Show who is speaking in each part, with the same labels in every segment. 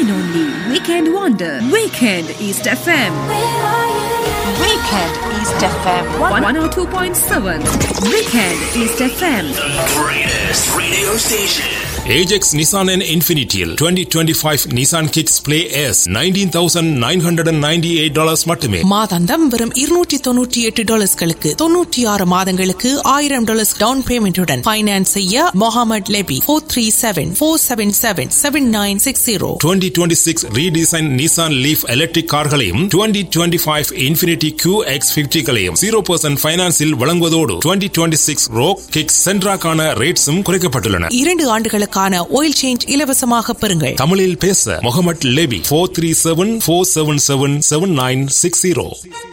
Speaker 1: and only Weekend Wonder. Weekend East FM.
Speaker 2: Weekend East FM.
Speaker 1: 102.7. Weekend East FM.
Speaker 3: Greatest radio station.
Speaker 4: Ajax Nissan and Infinitial 2025 Nissan Kicks Play S $19,998 மட்டுமே
Speaker 5: மாதாந்தம் வெறும் இருநூற்றி தொண்ணூற்றி எட்டு டாலர்ஸ்களுக்கு தொண்ணூற்றி ஆறு மாதங்களுக்கு ஆயிரம் டாலர்ஸ் டவுன் பேமெண்ட்டுடன் ஃபைனான்ஸ் செய்ய Mohamed Lebbe four three seven four seven seven seven nine six zero
Speaker 4: 2026 redesign Nissan Leaf electric கார்களையும் 2025 இன்ஃபினிட்டி QX50 களையும் 0% ஃபைனான்ஸில் வழங்குவதோடு 2026 ரோக் கிக்ஸ் சென்ட்ராக்கான ரேட்ஸும் குறைக்கப்பட்டுள்ளன
Speaker 5: இரண்டு ஆண்டுகளுக்கான ஆயில் சேஞ்ச் இலவசமாக பெறுங்கள்
Speaker 4: தமிழில் பேச Muhammad Lebbe four three seven four seven seven seven nine six zero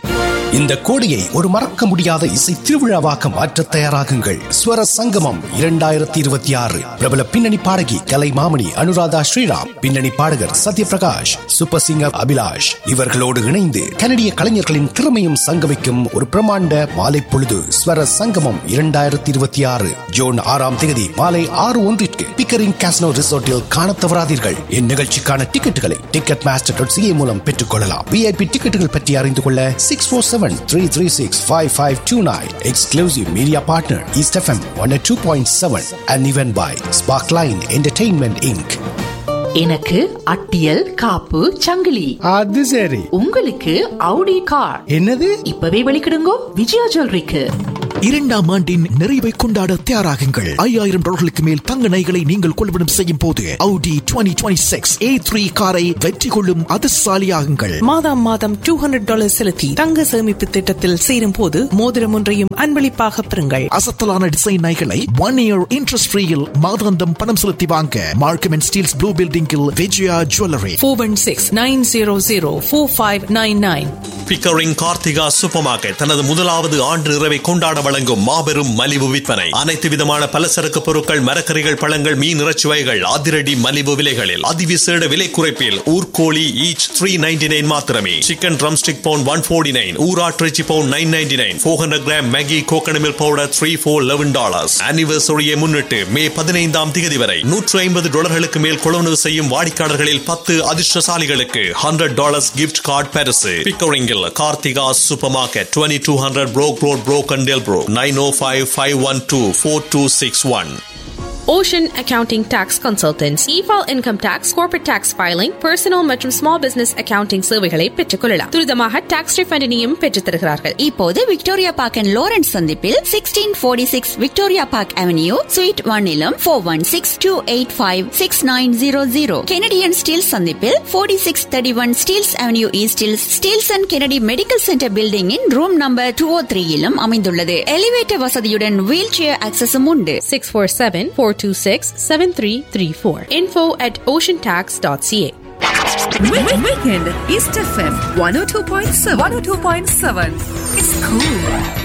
Speaker 6: இந்த கோடையை ஒரு மறக்க முடியாத இசை திருவிழாவாக மாற்ற தயாராகுங்கள் ஸ்வர சங்கமம் இரண்டாயிரத்தி இருபத்தி ஆறு பிரபல பின்னணி பாடகி கலை மாமணி அனுராதா ஸ்ரீராம் பின்னணி பாடகர் சத்யபிரகாஷ் சூப்பர் சிங்கர் அபிலாஷ் இவர்களோடு இணைந்து கனடிய கலைஞர்களின் திறமையும் சங்கமிக்கும் ஒரு பிரமாண்ட மாலை பொழுது ஸ்வர சங்கமம் இரண்டாயிரத்தி இருபத்தி ஆறு ஜூன் ஆறாம் தேதி மாலை ஆறு ஒன்றிற்கு பிக்கரிங் காஸ்னோ ரிசோர்ட்டில் காண தவறாதீர்கள் இந்நிகழ்ச்சிக்கான டிக்கெட்டுகளை டிக்கெட் மாஸ்டர் டாட் சிஏ மூலம் பெற்றுக் கொள்ளலாம் விஐபி டிக்கெட்டுகள் பற்றி அறிந்து கொள்ள six four seven three three six five five two nine exclusive media partner East FM one two point seven and event by Spark Line entertainment Inc
Speaker 7: எனக்கு அட்டியல் காப்பு சங்கிலி
Speaker 8: அது சரி
Speaker 7: உங்களுக்கு அவுடி கார்
Speaker 8: என்னது
Speaker 7: இப்பவே வெளிக்கிடுங்கோ விஜயா ஜுவல்லரிக்கு
Speaker 9: இரண்டாம் ஆண்டின் நிறைவை கொண்டாட தயாராகுங்கள் ஐயாயிரம் டாலர்களுக்கு மேல் தங்க நகைகளை நீங்கள் கொள்வனம் செய்யும் போது Audi 2026 A3 காரை வெற்றி கொள்ளும் அதிர்ஷ்டசாலியாகுங்கள்
Speaker 5: மாதம் மாதம் டூ ஹண்ட்ரட் டாலர் செலுத்தி தங்க சேமிப்பு திட்டத்தில் சேரும் போது மோதிரம் ஒன்றையும் அன்பளிப்பாக பெறுங்கள்
Speaker 9: அசத்தலான டிசைன் நகைகளை ஒன் இயர் இன்ட்ரெஸ்ட் ஃப்ரீயில் மாதாந்தம் பணம் செலுத்தி வாங்க மார்க்கம் அண்ட் ஸ்டீல்ஸ் ப்ளூ பில்டிங்கில் Vijaya jewellery
Speaker 5: four one six nine zero zero four five nine nine
Speaker 3: Pickering Karthika super market தனது முதலாவது ஆண்டு இரவை கொண்டாட வழங்கும் மாபெரும் மலிவு விற்பனை அனைத்து விதமான பலசரக்கு பொருட்கள் மரக்கறிகள் பழங்கள் மீன் இறைச்சி வகைகள் அதிரடி மலிவு விலைகளில் அதிவிசேட விலை குறைப்பில் ஊர்கோழி ஈச் த்ரீ நைன்டி நைன் மாத்திரமே chicken drumstick pound one forty nine ஊராட்டிறைச்சி pound nine ninety nine four hundred gram Maggi coconut milk powder three for eleven dollars ஆனிவர்சரியை முன்னிட்டு மே பதினைந்தாம் தேதி வரை நூற்று ஐம்பது டாலர்களுக்கு மேல் கொள்வனவு செய்யும் வாடிக்கையாளர்களில் பத்து அதிர்ஷ்டசாலிகளுக்கு ஹண்ட்ரட் டாலர்ஸ் கிஃப்ட் கார்டு பரிசு பிக்கரிங்கில் Karthika super market twenty two hundred Brock road Brock and Delbrook nine O five five one two four two six one
Speaker 10: Ocean Accounting Tax Consultants e-file income tax, corporate tax filing, personal மற்றும் small business accounting சேவைகளை பெற்றுக்கொள்ளலாம் துரிதமாக tax refundனையும் பெற்றுத் தருகிறார்கள்
Speaker 2: இப்போது Victoria Park and Lawrence சந்திப்பில் sixteen forty six Victoria Park avenue suite ஒன்னிலும் four one six two eight five six nine zero zero Kennedy and Steeles சந்திப்பில் forty six thirty one Steeles avenue ஈஸ்டில் Steeles and Kennedy medical centre பில்டிங்கின் room number two O த்ரீயிலும் அமைந்துள்ளது elevator வசதியுடன் wheel chair ஆக்சஸும் உண்டு
Speaker 10: 647-426-7334 info at oceantax.ca
Speaker 1: Weekend East FM 102.7. 102.7. It's cool.